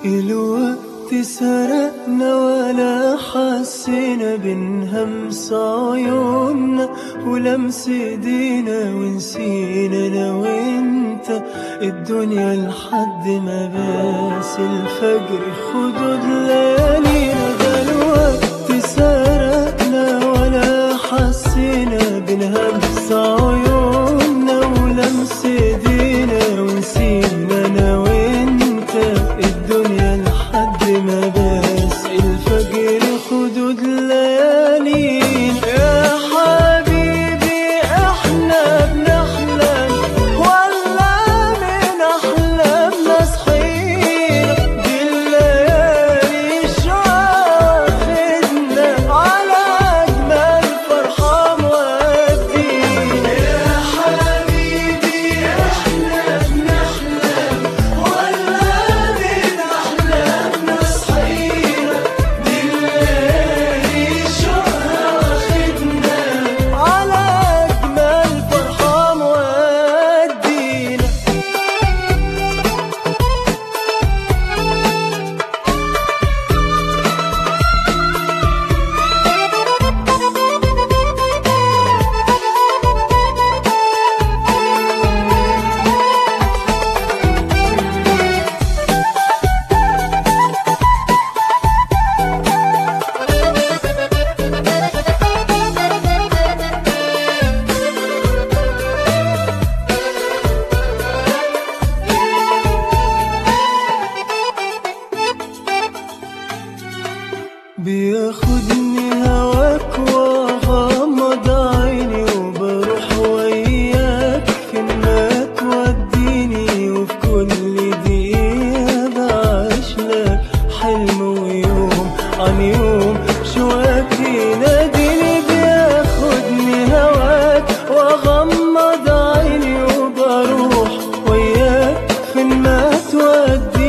الوقت سرقنا ولا حسينا بنهمس عيوننا ولمس ايدينا ونسينا انا وانت الدنيا لحد ما باس الفجر خدود ليالينا ده الوقت سرقنا ولا حسينا بنهمس عيوننا ولمس ايدينا ونسينا انا وانت الدنيا لحد ما باس الفجر خدود ليالينا يا حبيبي احنا بنحلم ولا من احلامنا صحينا دي الليالي شاهدنا على اجمل فرحه مودينا يا حبيبي احنا بنحلم ولا من احلامنا صحينا دي الليالي شاهدنا على اجمل فرحه مودينا بياخدني هواك واغمض عيني وبروح وياك فين ما توديني وفي كل دقيقة بعيش لك حلم ويوم عن يوم شواك يناديني بياخدني هواك واغمض عيني وبروح وياك فين ما توديني